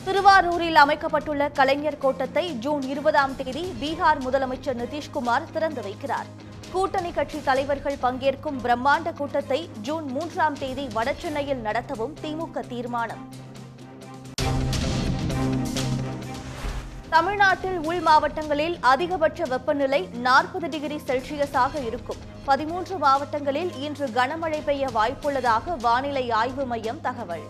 திருவாரூரில் அமைக்கப்பட்டுள்ள கலைஞர் கோட்டத்தை ஜூன் இருபதாம் தேதி பீகார் முதலமைச்சர் நிதிஷ்குமார் திறந்து வைக்கிறார் கூட்டணி கட்சி தலைவர்கள் பங்கேற்கும் பிரம்மாண்ட கூட்டத்தை ஜூன் மூன்றாம் தேதி வடசென்னையில் நடத்தவும் திமுக தீர்மானம் தமிழ்நாட்டில் உள் மாவட்டங்களில் அதிகபட்ச வெப்பநிலை நாற்பது டிகிரி செல்சியஸாக இருக்கும் பதிமூன்று மாவட்டங்களில் இன்று கனமழை பெய்ய வாய்ப்புள்ளதாக வானிலை ஆய்வு மையம் தகவல்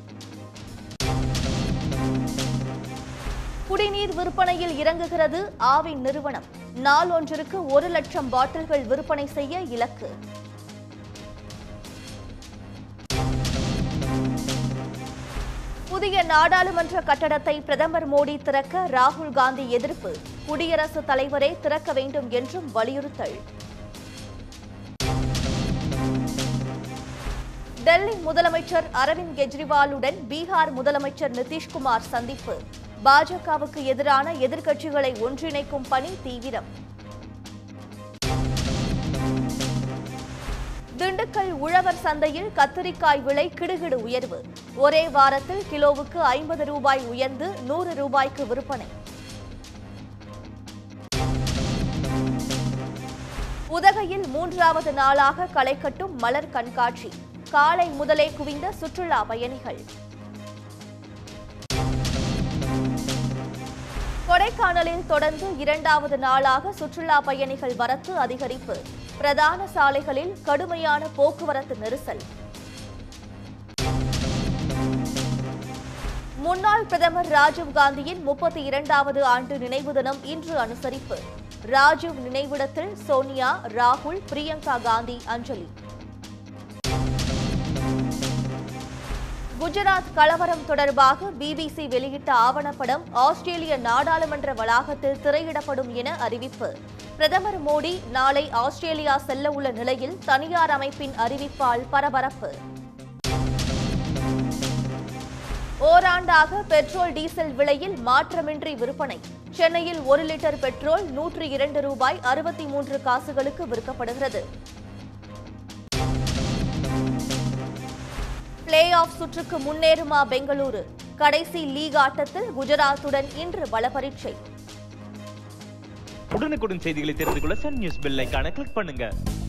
குடிநீர் விற்பனையில் இறங்குகிறது ஆவின் நிறுவனம் நாள் ஒன்றிற்கு ஒரு லட்சம் பாட்டில்கள் விற்பனை செய்ய இலக்கு புதிய நாடாளுமன்ற கட்டடத்தை பிரதமர் மோடி திறக்க ராகுல் காந்தி எதிர்ப்பு குடியரசுத் தலைவரே திறக்க வேண்டும் என்றும் வலியுறுத்தல் டெல்லி முதலமைச்சர் அரவிந்த் கெஜ்ரிவாலுடன் பீகார் முதலமைச்சர் நிதிஷ்குமார் சந்திப்பு பாஜகவுக்கு எதிரான எதிர்க்கட்சிகளை ஒன்றிணைக்கும் பணி தீவிரம் திண்டுக்கல் உழவர் சந்தையில் கத்திரிக்காய் விலை கிடுகிடு உயர்வு ஒரே வாரத்தில் கிலோவுக்கு ஐம்பது ரூபாய் உயர்ந்து நூறு ரூபாய்க்கு விற்பனை உதகையில் மூன்றாவது நாளாக களை கட்டும் மலர் கண்காட்சி காலை முதலே குவிந்த சுற்றுலா பயணிகள் கொடைக்கானலில் தொடர்ந்து இரண்டாவது நாளாக சுற்றுலா பயணிகள் வரத்து அதிகரிப்பு பிரதான சாலைகளில் கடுமையான போக்குவரத்து நெரிசல் முன்னாள் பிரதமர் ராஜீவ் காந்தியின் முப்பத்தி இரண்டாவது ஆண்டு நினைவு தினம் இன்று அனுசரிப்பு ராஜீவ் நினைவிடத்தில் சோனியா ராகுல் பிரியங்கா காந்தி அஞ்சலி குஜராத் கலவரம் தொடர்பாக பிபிசி வெளியிட்ட ஆவணப்படம் ஆஸ்திரேலிய நாடாளுமன்ற வளாகத்தில் திரையிடப்படும் என அறிவிப்பு பிரதமர் மோடி நாளை ஆஸ்திரேலியா செல்ல உள்ள நிலையில் தனியார் அமைப்பின் அறிவிப்பால் பரபரப்பு ஓராண்டாக பெட்ரோல் டீசல் விலையில் மாற்றமின்றி விற்பனை சென்னையில் ஒரு லிட்டர் பெட்ரோல் நூற்று இரண்டு ரூபாய் அறுபத்தி மூன்று காசுகளுக்கு விற்கப்படுகிறது பிளே ஆஃப் சுற்றுக்கு முன்னேறுமா பெங்களூரு கடைசி லீக் ஆட்டத்தில் குஜராத்துடன் இன்று பல பரீட்சை உடனுக்குடன் செய்திகளை தெரிந்து கொள்ள சன் நியூஸ் பெல் ஐகானை கிளிக் பண்ணுங்க